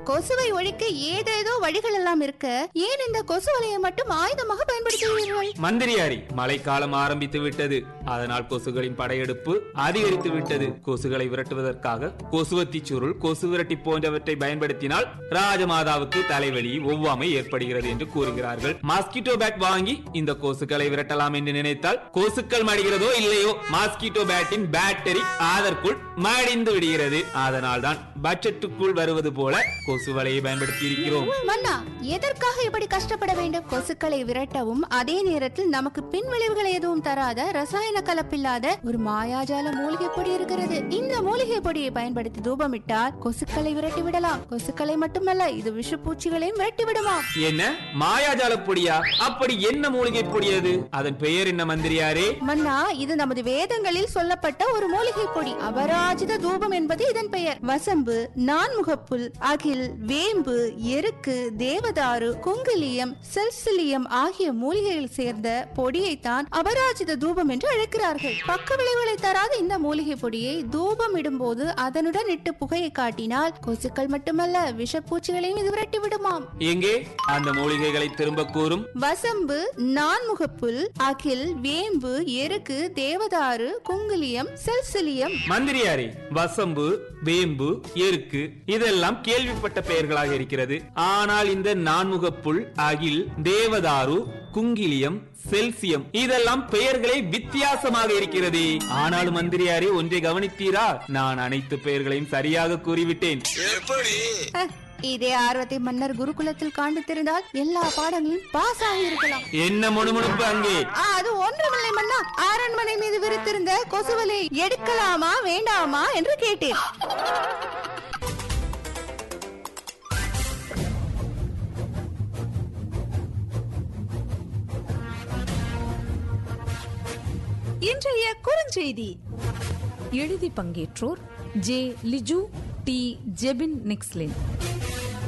கொசுவை ஒழிக்க ஏதேதோ வழிகள் எல்லாம் இருக்க ஏன் இந்த கொசு வலையை மட்டும் ஆயுதமாக பயன்படுத்துகிறீர்கள் மந்திரியாரி மழைக்காலம் ஆரம்பித்து விட்டது அதனால் கொசுகளின் படையெடுப்பு அதிகரித்து விட்டது கொசுகளை விரட்டுவதற்காக கொசுவத்தி சுருள் கொசு விரட்டி போன்றவற்றை பயன்படுத்தினால் ராஜமாதாவுக்கு தலைவலி ஒவ்வாமை ஏற்படுகிறது என்று கூறுகிறார்கள் மாஸ்கிட்டோ பேட் வாங்கி இந்த கொசுக்களை விரட்டலாம் என்று நினைத்தால் கொசுக்கள் மடிகிறதோ இல்லையோ மாஸ்கிட்டோ பேட்டின் பேட்டரி அதற்குள் மடிந்து விடுகிறது அதனால் தான் பட்ஜெட்டுக்குள் வருவது போல கொசு வலையை பயன்படுத்தி இருக்கிறோம் மன்னா எதற்காக இப்படி கஷ்டப்பட வேண்டும் கொசுக்களை விரட்டவும் அதே நேரத்தில் நமக்கு பின் விளைவுகள் எதுவும் தராத ரசாயன கலப்பில்லாத ஒரு மாயாஜால மூலிகை பொடி இருக்கிறது இந்த மூலிகை பொடியை பயன்படுத்தி தூபமிட்டால் கொசுக்களை விரட்டி விடலாம் கொசுக்களை மட்டுமல்ல இது விஷப்பூச்சிகளையும் விரட்டி விடுமாம் என்ன மாயாஜால பொடியா அப்படி என்ன மூலிகை பொடி அது அதன் பெயர் என்ன மந்திரியாரே மன்னா இது நமது வேதங்களில் சொல்லப்பட்ட ஒரு மூலிகை பொடி அபராஜித தூபம் என்பது இதன் பெயர் வசம்பு நான்முகப்புல் அகில் வேம்பு எருக்கு தேவதாரு குங்கிலியம் செல்சிலியம் ஆகிய மூலிகைகள் சேர்ந்த பொடியைத்தான் அபராஜித தூபம் என்று அழைக்கிறார்கள் பக்க விளைவுகளை தராத இந்த மூலிகை பொடியை தூபம் இடும்போது அதனுடன் இட்டு புகையை காட்டினால் கொசுக்கள் மட்டுமல்ல விஷப்பூச்சிகளையும் இது விரட்டி விடுமாம் எங்கே அந்த மூலிகைகளை திரும்ப கூறும் வசம்பு நான்முகப்புல் அகில் வேம்பு எருக்கு தேவதாரு குங்குலியம் செல்சிலியம் மந்திரியாரே வசம்பு வேம்பு எருக்கு இதெல்லாம் கேள்விப்பட்ட பெயர்களாக இருக்கிறது ஆனால் இந்த நான்முகப்புல் அகில் தேவதாரு குங்கிலியம் செல்சியம் இதெல்லாம் பெயர்களே வித்தியாசமாக இருக்கிறது ஆனாலும் மந்திரியாரே ஒன்றை கவனித்தீரா நான் அனைத்து பெயர்களையும் சரியாக கூறிவிட்டேன் எப்படி அஹ், இதே ஆர்வத்தை மன்னர் குருகுலத்தில் காண்டு தெரிந்தால் எல்லா பாடங்களும் பாஸ் ஆகி இருக்கலாம் என்ன முணுமுணுப்பு அங்கே ஆ, அது ஒன்றுமில்லை மன்னா அரண்மனை மீது விரித்திருந்த கொசுவலை எடுக்கலாமா வேண்டாமா என்று கேட்டேன் இன்றைய குறுஞ்செய்தி எழுதி பங்கேற்றோர் ஜே லிஜு டி ஜெபின் நிக்ஸ்லின்